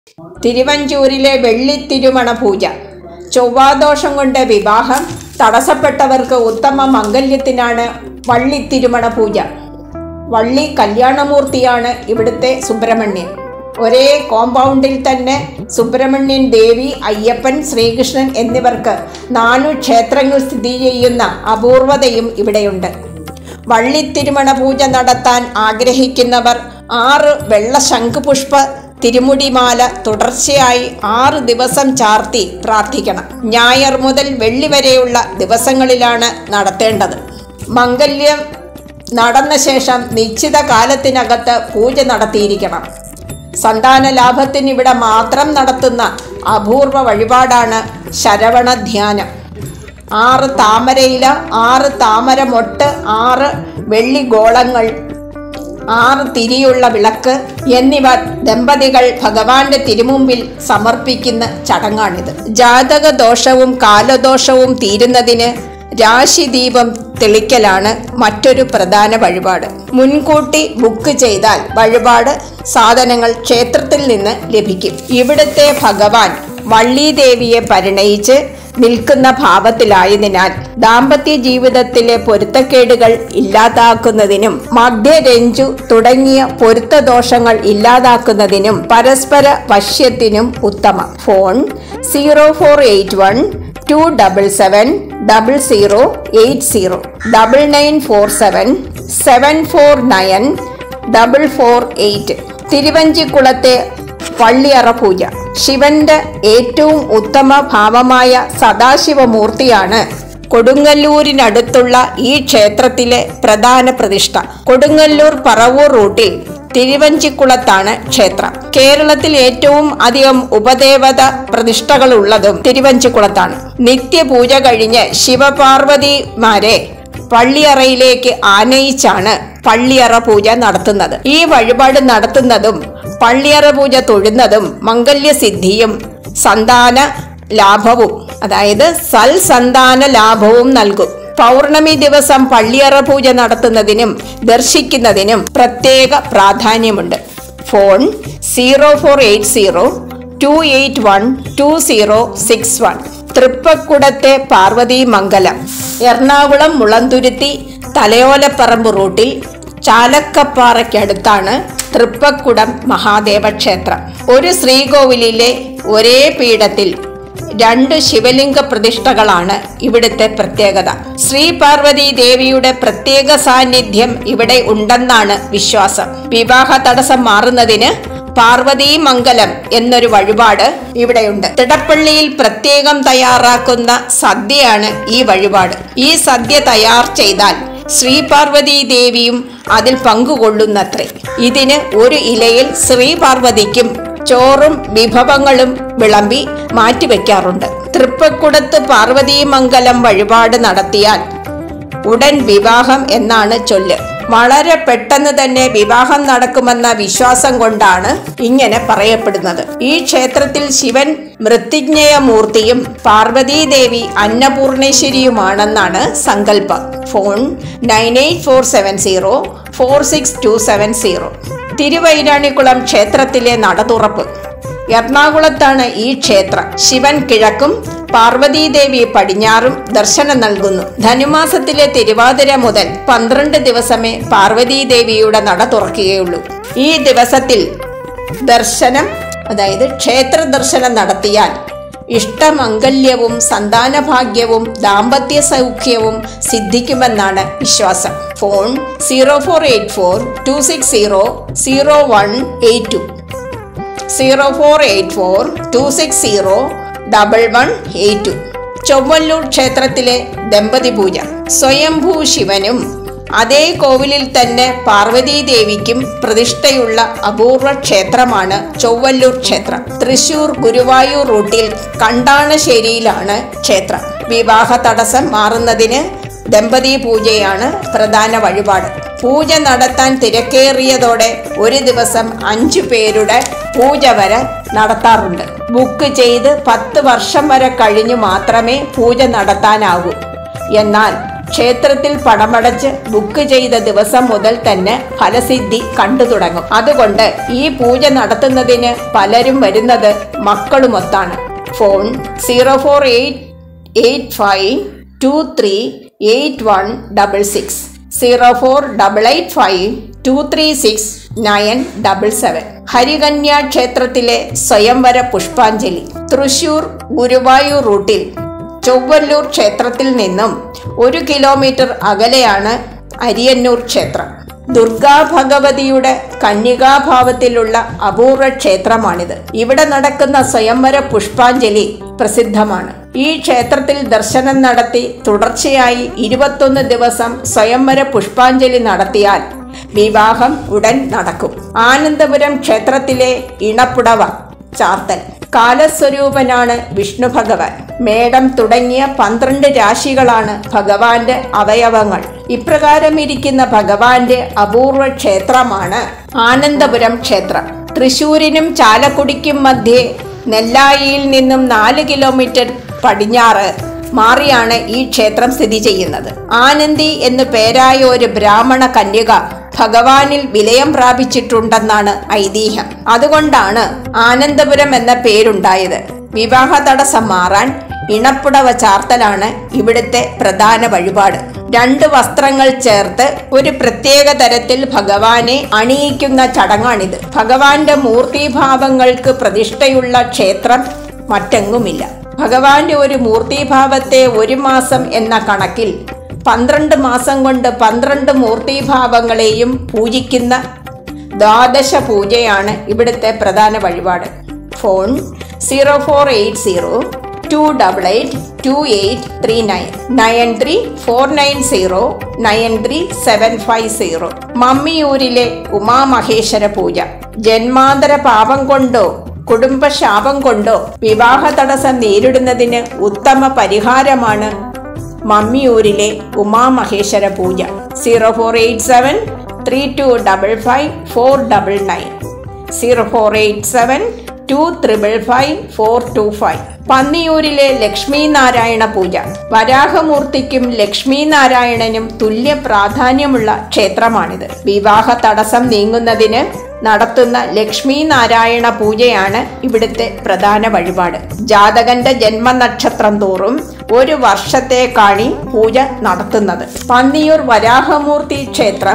തിരുവഞ്ചൂരിലെ വെള്ളിത്തിരുമണ പൂജ ചൊവ്വാദോഷം കൊണ്ട് വിവാഹം തടസ്സപ്പെട്ടവർക്ക് ഉത്തമ മംഗല്യത്തിനാണ് വള്ളിത്തിരുമണ പൂജ വള്ളി കല്യാണമൂർത്തിയാണ് ഇവിടുത്തെ സുബ്രഹ്മണ്യൻ ഒരേ കോമ്പൗണ്ടിൽ തന്നെ സുബ്രഹ്മണ്യൻ ദേവി അയ്യപ്പൻ ശ്രീകൃഷ്ണൻ എന്നിവർക്ക് നാലു ക്ഷേത്രങ്ങൾ സ്ഥിതി ചെയ്യുന്ന അപൂർവതയും ഇവിടെയുണ്ട് വള്ളിത്തിരുമണ പൂജ നടത്താൻ ആഗ്രഹിക്കുന്നവർ ആറ് വെള്ള ശംഖുപുഷ്പ തിരുമുടിമാല തുടർച്ചയായി ആറ് ദിവസം ചാർത്തി പ്രാർത്ഥിക്കണം ഞായർ മുതൽ വെള്ളി വരെയുള്ള ദിവസങ്ങളിലാണ് നടത്തേണ്ടത് മംഗല്യം നടന്ന ശേഷം നിശ്ചിത കാലത്തിനകത്ത് പൂജ നടത്തിയിരിക്കണം സന്താന ലാഭത്തിന് ഇവിടെ മാത്രം നടത്തുന്ന അപൂർവ വഴിപാടാണ് ശരവണ ധ്യാനം ആറ് താമരയില ആറ് താമരമൊട്ട് ആറ് വെള്ളി ഗോളങ്ങൾ ആറ് തിരിയുള്ള വിളക്ക് എന്നിവ ദമ്പതികൾ ഭഗവാന്റെ തിരുമുമ്പിൽ സമർപ്പിക്കുന്ന ചടങ്ങാണിത് ജാതക ദോഷവും കാലദോഷവും തീരുന്നതിന് രാശിദീപം തെളിക്കലാണ് മറ്റൊരു പ്രധാന വഴിപാട് മുൻകൂട്ടി ബുക്ക് ചെയ്താൽ വഴിപാട് സാധനങ്ങൾ ക്ഷേത്രത്തിൽ നിന്ന് ലഭിക്കും ഇവിടുത്തെ ഭഗവാൻ വള്ളീദേവിയെ പരിണയിച്ച് നിൽക്കുന്ന ഭാവത്തിലായതിനാൽ ദാമ്പത്യ ജീവിതത്തിലെ പൊരുത്തക്കേടുകൾ ഇല്ലാതാക്കുന്നതിനും മധ്യരഞ്ജു തുടങ്ങിയ പൊരുത്തദോഷങ്ങൾ ഇല്ലാതാക്കുന്നതിനും പരസ്പര വശ്യത്തിനും ഉത്തമം phone zero four eight one two double seven double zero eight zero double nine four seven seven four nine double four eight തിരുവഞ്ചിക്കുളത്തെ പള്ളിയറ പൂജ ശിവന്റെ ഏറ്റവും ഉത്തമ ഭാവമായ സദാശിവമൂർത്തിയാണ് കൊടുങ്ങല്ലൂരിനടുത്തുള്ള ഈ ക്ഷേത്രത്തിലെ പ്രധാന പ്രതിഷ്ഠ കൊടുങ്ങല്ലൂർ പറവൂർ റൂട്ടിൽ തിരുവഞ്ചിക്കുളത്താണ് ക്ഷേത്രം കേരളത്തിൽ ഏറ്റവും അധികം ഉപദേവത പ്രതിഷ്ഠകളുള്ളതും തിരുവഞ്ചിക്കുളത്താണ് നിത്യപൂജ കഴിഞ്ഞ് ശിവപാർവതിമാരെ പള്ളിയറയിലേക്ക് ആനയിച്ചാണ് പള്ളിയറ പൂജ നടത്തുന്നത് ഈ വഴിപാട് നടത്തുന്നതും പള്ളിയറ പൂജ തൊഴുന്നതും മംഗല്യസിദ്ധിയും സന്താന ലാഭവും അതായത് സൽ സന്താന ലാഭവും നൽകും പൗർണമി ദിവസം പള്ളിയറ പൂജ നടത്തുന്നതിനും ദർശിക്കുന്നതിനും പ്രത്യേക പ്രാധാന്യമുണ്ട് phone zero four eight zero two eight one two zero six one തൃപ്പക്കുടത്തെ പാർവതി മംഗലം എറണാകുളം മുളന്തുരുത്തി തലയോലപ്പറമ്പ് റൂട്ടിൽ ചാലക്കപ്പാറയ്ക്കടുത്താണ് തൃപ്പക്കുടം മഹാദേവ ക്ഷേത്രം ഒരു ശ്രീകോവിലിലെ ഒരേ പീഠത്തിൽ രണ്ട് ശിവലിംഗ പ്രതിഷ്ഠകളാണ് ഇവിടുത്തെ പ്രത്യേകത ശ്രീ പാർവതി ദേവിയുടെ പ്രത്യേക സാന്നിധ്യം ഇവിടെ ഉണ്ടെന്നാണ് വിശ്വാസം വിവാഹ തടസ്സം മാറുന്നതിന് പാർവതീ മംഗലം എന്നൊരു വഴിപാട് ഇവിടെയുണ്ട് തിടപ്പള്ളിയിൽ പ്രത്യേകം തയ്യാറാക്കുന്ന സദ്യയാണ് ഈ വഴിപാട് ഈ സദ്യ തയ്യാർ ചെയ്താൽ ശ്രീ പാർവതി ദേവിയും അതിൽ പങ്കുകൊള്ളുന്നത്രേ ഇതിന് ഒരു ഇലയിൽ ശ്രീ പാർവതിക്കും ചോറും വിഭവങ്ങളും വിളമ്പി മാറ്റിവെക്കാറുണ്ട് തൃപ്പക്കുടത്ത് പാർവതീമംഗലം വഴിപാട് നടത്തിയാൽ ഉടൻ വിവാഹം എന്നാണ് ചൊല്ല് വളരെ പെട്ടെന്ന് തന്നെ വിവാഹം നടക്കുമെന്ന വിശ്വാസം കൊണ്ടാണ് ഇങ്ങനെ പറയപ്പെടുന്നത് ഈ ക്ഷേത്രത്തിൽ ശിവൻ മൃത്യുഞ്ജയമൂർത്തിയും പാർവതീദേവി അന്നപൂർണേശ്വരിയുമാണെന്നാണ് സങ്കല്പം phone nine eight four seven zero four six two seven zero Thiruvairanikkulam ക്ഷേത്രത്തിലെ നട തുറപ്പ് എറണാകുളത്താണ് ഈ ക്ഷേത്രം ശിവൻ കിഴക്കും പാർവതീദേവി പടിഞ്ഞാറും ദർശനം നൽകുന്നു ധനുമാസത്തിലെ തിരുവാതിര മുതൽ പന്ത്രണ്ട് ദിവസമേ പാർവതീദേവിയുടെ നട തുറക്കുകയുള്ളൂ ഈ ദിവസത്തിൽ ദർശനം അതായത് ക്ഷേത്ര ദർശനം നടത്തിയാൽ ഇഷ്ടമംഗല്യവും സന്താനഭാഗ്യവും ദാമ്പത്യ സൗഖ്യവും സിദ്ധിക്കുമെന്നാണ് വിശ്വാസം phone zero four eight four two six zero zero one eight two zero four eight four two six zero double one eight two Chowalloor ക്ഷേത്രത്തിലെ ദമ്പതി പൂജ സ്വയംഭൂ ശിവനും അതേ കോവിലിൽ തന്നെ പാർവതീ ദേവിക്കും പ്രതിഷ്ഠയുള്ള അപൂർവ ക്ഷേത്രമാണ് ചൊവ്വല്ലൂർ ക്ഷേത്രം തൃശൂർ ഗുരുവായൂർ റൂട്ടിൽ കണ്ടാണശ്ശേരിയിലാണ് ക്ഷേത്രം വിവാഹ തടസ്സം മാറുന്നതിന് ദമ്പതി പൂജയാണ് പ്രധാന വഴിപാട് പൂജ നടത്താൻ തിരക്കേറിയതോടെ ഒരു ദിവസം അഞ്ചു പേരുടെ പൂജ വരെ നടത്താറുണ്ട് ബുക്ക് ചെയ്ത് പത്ത് വർഷം വരെ കഴിഞ്ഞു മാത്രമേ പൂജ നടത്താനാകൂ എന്നാൽ ക്ഷേത്രത്തിൽ പണമടച്ച് ബുക്ക് ചെയ്ത ദിവസം മുതൽ തന്നെ ഫലസിദ്ധി കണ്ടു തുടങ്ങും അതുകൊണ്ട് ഈ പൂജ നടത്തുന്നതിന് പലരും വരുന്നത് മക്കളുമൊത്താണ് phone zero four eight eight five two three eight one double six zero four double eight five two three six nine double seven Harikanya ക്ഷേത്രത്തിലെ സ്വയംവര പുഷ്പാഞ്ജലി തൃശൂർ ഗുരുവായൂർ റൂട്ടിൽ ചൊവ്വല്ലൂർ ക്ഷേത്രത്തിൽ നിന്നും ഒരു കിലോമീറ്റർ അകലെയാണ് അരിയന്നൂർ ക്ഷേത്രം ദുർഗാ ഭഗവതിയുടെ കന്യകാഭാവത്തിലുള്ള അപൂർവ ക്ഷേത്രമാണിത് ഇവിടെ നടക്കുന്ന സ്വയംവര പുഷ്പാഞ്ജലി പ്രസിദ്ധമാണ് ഈ ക്ഷേത്രത്തിൽ ദർശനം നടത്തി തുടർച്ചയായി ഇരുപത്തൊന്ന് ദിവസം സ്വയംവര പുഷ്പാഞ്ജലി നടത്തിയാൽ വിവാഹം ഉടൻ നടക്കും ആനന്ദപുരം ക്ഷേത്രത്തിലെ ഇണപ്പുടവ ചാർത്തൽ കാലസ്വരൂപനാണ് വിഷ്ണു ഭഗവാൻ മേടം തുടങ്ങിയ പന്ത്രണ്ട് രാശികളാണ് ഭഗവാന്റെ അവയവങ്ങൾ ഇപ്രകാരം ഇരിക്കുന്ന ഭഗവാന്റെ അപൂർവ ക്ഷേത്രമാണ് ആനന്ദപുരം ക്ഷേത്രം തൃശൂരിനും ചാലക്കുടിക്കും മധ്യേ നെല്ലായിയിൽ നിന്നും നാല് കിലോമീറ്റർ പടിഞ്ഞാറ് മാറിയാണ് ഈ ക്ഷേത്രം സ്ഥിതി ചെയ്യുന്നത് ആനന്ദി എന്നു പേരായ ഒരു ബ്രാഹ്മണ കന്യക ഭഗവാനിൽ വിലയം പ്രാപിച്ചിട്ടുണ്ടെന്നാണ് ഐതിഹ്യം അതുകൊണ്ടാണ് ആനന്ദപുരം എന്ന പേരുണ്ടായത് വിവാഹ തടസ്സം മാറാൻ ഇണപ്പുടവ ചാർത്തലാണ് ഇവിടുത്തെ പ്രധാന വഴിപാട് രണ്ട് വസ്ത്രങ്ങൾ ചേർത്ത് ഒരു പ്രത്യേക തരത്തിൽ ഭഗവാനെ അണിയിക്കുന്ന ചടങ്ങാണിത് ഭഗവാന്റെ മൂർത്തിഭാവങ്ങൾക്ക് പ്രതിഷ്ഠയുള്ള ക്ഷേത്രം മറ്റെങ്ങുമില്ല ഭഗവാന്റെ ഒരു മൂർത്തിഭാവത്തെ ഒരു മാസം എന്ന കണക്കിൽ പന്ത്രണ്ട് മാസം കൊണ്ട് പന്ത്രണ്ട് മൂർത്തിഭാവങ്ങളെയും പൂജിക്കുന്ന ദ്വാദശ പൂജയാണ് ഇവിടുത്തെ പ്രധാന വഴിപാട് phone zero four eight zero two double eight two eight three nine nine three four nine zero nine three seven five zero മമ്മിയൂരിലെ ഉമാമഹേശ്വര പൂജ ജന്മാന്തര പാപം കൊണ്ടോ കുടുംബശാപം കൊണ്ടോ വിവാഹ തടസ്സം നേരിടുന്നതിന് ഉത്തമ പരിഹാരമാണ് മമ്മിയൂരിലെ ഉമാമഹേശ്വര പൂജ zero four eight seven three two double five four double nine zero four eight seven two triple five four two five പന്നിയൂരിലെ ലക്ഷ്മി നാരായണ പൂജ വരാഹമൂർത്തിക്കും ലക്ഷ്മി നാരായണനും തുല്യ പ്രാധാന്യമുള്ള ക്ഷേത്രമാണിത് വിവാഹ തടസ്സം നീങ്ങുന്നതിന് നടത്തുന്ന ലക്ഷ്മി നാരായണ പൂജയാണ് ഇവിടുത്തെ പ്രധാന വഴിപാട് ജാതകന്റെ ജന്മനക്ഷത്രം തോറും ഒരു വർഷത്തേക്കാണി പൂജ നടത്തുന്നത് പന്നിയൂർ വരാഹമൂർത്തി ക്ഷേത്രം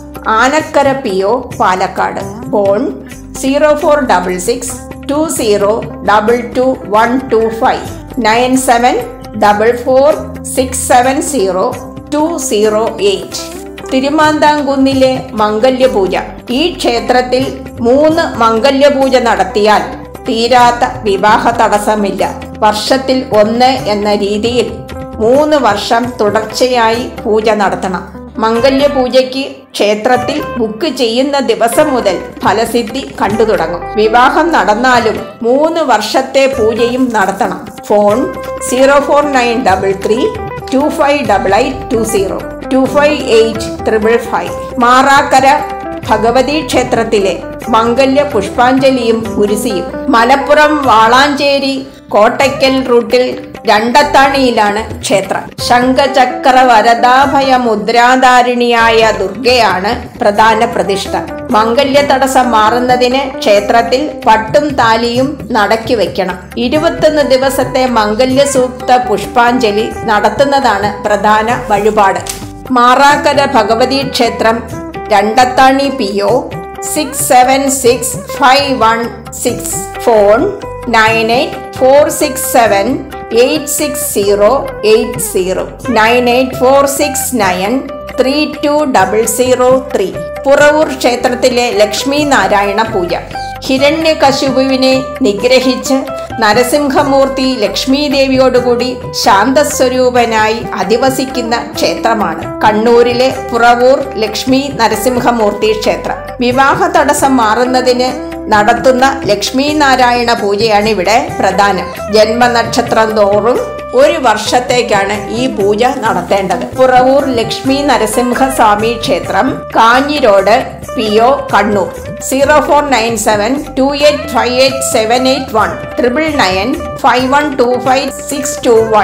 Anakkara P O Palakkad phone zero four double six two zero double two one two five nine seven double four six seven zero two zero eight തിരുമാന്താംകുന്നിലെ മംഗല്യപൂജ ഈ ക്ഷേത്രത്തിൽ മൂന്ന് മംഗല്യപൂജ നടത്തിയാൽ തീരാത്ത വിവാഹ തടസ്സമില്ല വർഷത്തിൽ ഒന്ന് എന്ന രീതിയിൽ മൂന്ന് വർഷം തുടർച്ചയായി പൂജ നടത്തണം മംഗല്യപൂജയ്ക്ക് ക്ഷേത്രത്തിൽ ബുക്ക് ചെയ്യുന്ന ദിവസം മുതൽ ഫലസിദ്ധി കണ്ടു തുടങ്ങും വിവാഹം നടന്നാലും മൂന്ന് വർഷത്തെ പൂജയും നടത്തണം phone zero four nine double three two five double eight two zero two five eight triple five Marakkara Bhagavathi ക്ഷേത്രത്തിലെ മംഗല്യ പുഷ്പാഞ്ജലിയും കുരിശിയും മലപ്പുറം വാളാഞ്ചേരി കോട്ടയ്ക്കൽ റൂട്ടിൽ രണ്ടത്താണിയിലാണ് ക്ഷേത്രം ശംഖചക്ര വരദാഭയ മുദ്രാധാരിണിയായ ദുർഗയാണ് പ്രധാന പ്രതിഷ്ഠ മംഗല്യ തടസ്സം മാറുന്നതിന് ക്ഷേത്രത്തിൽ പട്ടും താലിയും നടക്കി വെക്കണം ഇരുപത്തൊന്ന് ദിവസത്തെ മംഗല്യ സൂക്ത പുഷ്പാഞ്ജലി നടത്തുന്നതാണ് പ്രധാന വഴിപാട് മാറാക്കര ഭഗവതി ക്ഷേത്രം Randathani P O six seven six five one six phone nine eight four six seven eight six zero eight zero nine eight four six nine three two double zero three Puravoor ക്ഷേത്രത്തിലെ ലക്ഷ്മി നാരായണ പൂജ ഹിരണ്യകശുപുവിനെ നിഗ്രഹിച്ച് നരസിംഹമൂർത്തി ലക്ഷ്മി ദേവിയോടുകൂടി ശാന്തസ്വരൂപനായി അധിവസിക്കുന്ന ക്ഷേത്രമാണ് കണ്ണൂരിലെ പുറവൂർ ലക്ഷ്മി നരസിംഹമൂർത്തി ക്ഷേത്രം വിവാഹ തടസ്സം മാറുന്നതിന് നടത്തുന്ന ലക്ഷ്മി നാരായണ പൂജയാണ് ഇവിടെ പ്രധാനം ജന്മനക്ഷത്രം തോറും ഒരു വർഷത്തേക്കാണ് ഈ പൂജ നടത്തേണ്ടത് പുറവൂർ ലക്ഷ്മി നരസിംഹസ്വാമി ക്ഷേത്രം Kanhirode P O Kannur zero four nine seven two eight five eight seven eight one triple nine five one two five six two one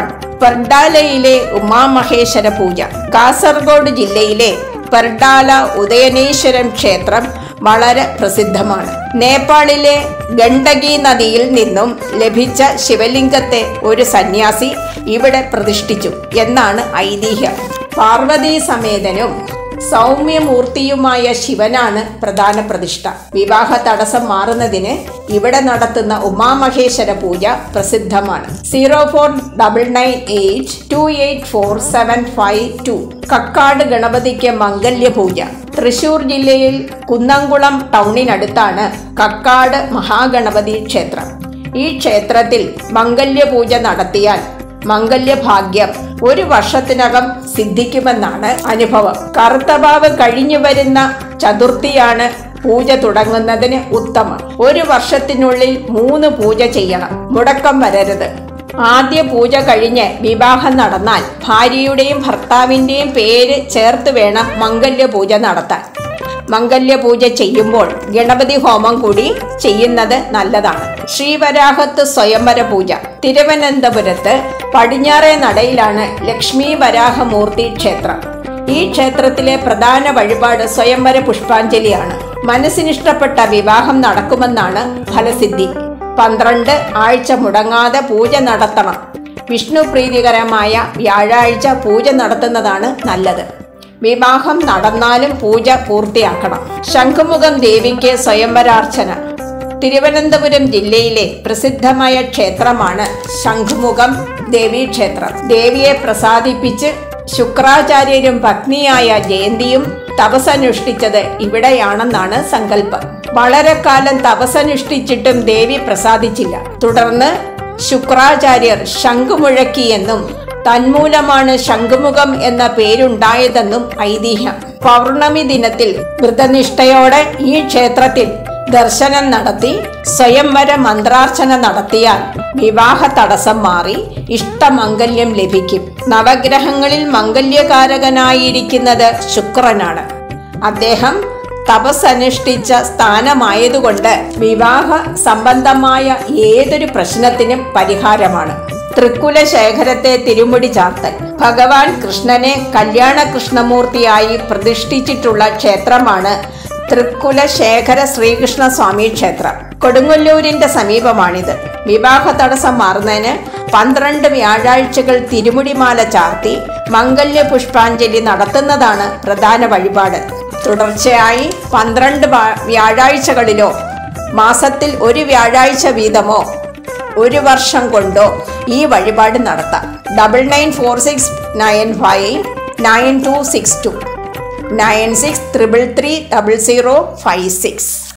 പെർഡാലയിലെ ഉമാമഹേശ്വര പൂജ കാസർഗോഡ് ജില്ലയിലെ പെർഡാല ഉദയനേശ്വരം ക്ഷേത്രം വളരെ പ്രസിദ്ധമാണ് നേപ്പാളിലെ ഗണ്ഡകി നദിയിൽ നിന്നും ലഭിച്ച ശിവലിംഗത്തെ ഒരു സന്യാസി ഇവിടെ പ്രതിഷ്ഠിച്ചു എന്നാണ് ഐതിഹ്യം പാർവതീ സമേതനും സൗമ്യമൂർത്തിയുമായ ശിവനാണ് പ്രധാന പ്രതിഷ്ഠ വിവാഹ തടസ്സം മാറുന്നതിന് ഇവിടെ നടത്തുന്ന ഉമാമഹേശ്വര പൂജ പ്രസിദ്ധമാണ് zero four double nine eight two eight four seven five two Kakkad ഗണപതിക്ക് മംഗല്യ പൂജ തൃശൂർ ജില്ലയിൽ കുന്നംകുളം ടൗണിനടുത്താണ് കക്കാട് മഹാഗണപതി ക്ഷേത്രം ഈ ക്ഷേത്രത്തിൽ മംഗല്യ പൂജ നടത്തിയാൽ മംഗല്യഭാഗ്യം ഒരു വർഷത്തിനകം സിദ്ധിക്കുമെന്നാണ് അനുഭവം കറുത്തവാവ് കഴിഞ്ഞു വരുന്ന ചതുർത്ഥിയാണ് പൂജ തുടങ്ങുന്നതിന് ഉത്തമം ഒരു വർഷത്തിനുള്ളിൽ മൂന്ന് പൂജ ചെയ്യണം മുടക്കം വരരുത് ആദ്യ പൂജ കഴിഞ്ഞ് വിവാഹം നടന്നാൽ ഭാര്യയുടെയും ഭർത്താവിൻ്റെയും പേര് ചേർത്ത് വേണം മംഗല്യ പൂജ നടത്താൻ മംഗല്യ പൂജ ചെയ്യുമ്പോൾ ഗണപതി ഹോമം കൂടി ചെയ്യുന്നത് നല്ലതാണ് ശ്രീവരാഹത്ത് സ്വയംവര പൂജ തിരുവനന്തപുരത്ത് പടിഞ്ഞാറേ നടയിലാണ് ലക്ഷ്മി വരാഹമൂർത്തി ക്ഷേത്രം ഈ ക്ഷേത്രത്തിലെ പ്രധാന വഴിപാട് സ്വയംവര പുഷ്പാഞ്ജലിയാണ് മനസ്സിനിഷ്ടപ്പെട്ട വിവാഹം നടക്കുമെന്നാണ് ഫലസിദ്ധി പന്ത്രണ്ട് ആഴ്ച മുടങ്ങാതെ പൂജ നടത്തണം വിഷ്ണു പ്രീതികരമായ വ്യാഴാഴ്ച പൂജ നടത്തുന്നതാണ് നല്ലത് വിവാഹം നടന്നാലും പൂജ പൂർത്തിയാക്കണം ശംഖുമുഖം ദേവിക്ക് സ്വയംവരാർച്ചന തിരുവനന്തപുരം ജില്ലയിലെ പ്രസിദ്ധമായ ക്ഷേത്രമാണ് ശംഖുമുഖം ദേവീ ക്ഷേത്രം ദേവിയെ പ്രസാദിപ്പിച്ച് ശുക്രാചാര്യരും പത്നിയായ ജയന്തിയും തപസനുഷ്ഠിച്ചത് ഇവിടെയാണെന്നാണ് സങ്കല്പം വളരെ കാലം തപസനുഷ്ഠിച്ചിട്ടും ദേവി പ്രസാദിച്ചില്ല തുടർന്ന് ശുക്രാചാര്യർ ശംഖുമുഴക്കിയെന്നും തന്മൂലമാണ് ശംഖുമുഖം എന്ന പേരുണ്ടായതെന്നും ഐതിഹ്യം പൗർണമി ദിനത്തിൽ വ്രതനിഷ്ഠയോടെ ഈ ക്ഷേത്രത്തിൽ ദർശനം നടത്തി സ്വയംവര മന്ത്രാർച്ചന നടത്തിയാൽ വിവാഹ തടസ്സം മാറി ഇഷ്ടമംഗല്യം ലഭിക്കും നവഗ്രഹങ്ങളിൽ മംഗല്യകാരകനായിരിക്കുന്നത് ശുക്രനാണ് അദ്ദേഹം തപസ്സനുഷ്ഠിച്ച സ്ഥാനമായതുകൊണ്ട് വിവാഹ സംബന്ധമായ ഏതൊരു പ്രശ്നത്തിനും പരിഹാരമാണ് തൃക്കുല ശേഖരത്തെ തിരുമുടി ചാർത്തൽ ഭഗവാൻ കൃഷ്ണനെ കല്യാണ കൃഷ്ണമൂർത്തിയായി പ്രതിഷ്ഠിച്ചിട്ടുള്ള ക്ഷേത്രമാണ് തൃക്കുല ശേഖര ശ്രീകൃഷ്ണ സ്വാമി ക്ഷേത്രം കൊടുങ്ങല്ലൂരിന്റെ സമീപമാണിത് വിവാഹ തടസ്സം മാറുന്നതിന് പന്ത്രണ്ട് വ്യാഴാഴ്ചകൾ തിരുമുടിമാല ചാർത്തി മംഗല്യ പുഷ്പാഞ്ജലി നടത്തുന്നതാണ് പ്രധാന വഴിപാട് തുടർച്ചയായി പന്ത്രണ്ട് വാ- വ്യാഴാഴ്ചകളിലോ മാസത്തിൽ ഒരു വ്യാഴാഴ്ച വീതമോ ഒരു വർഷം കൊണ്ടോ ഈ വഴിപാട് നടത്താം double nine four six nine five nine two six two nine six triple three double zero five six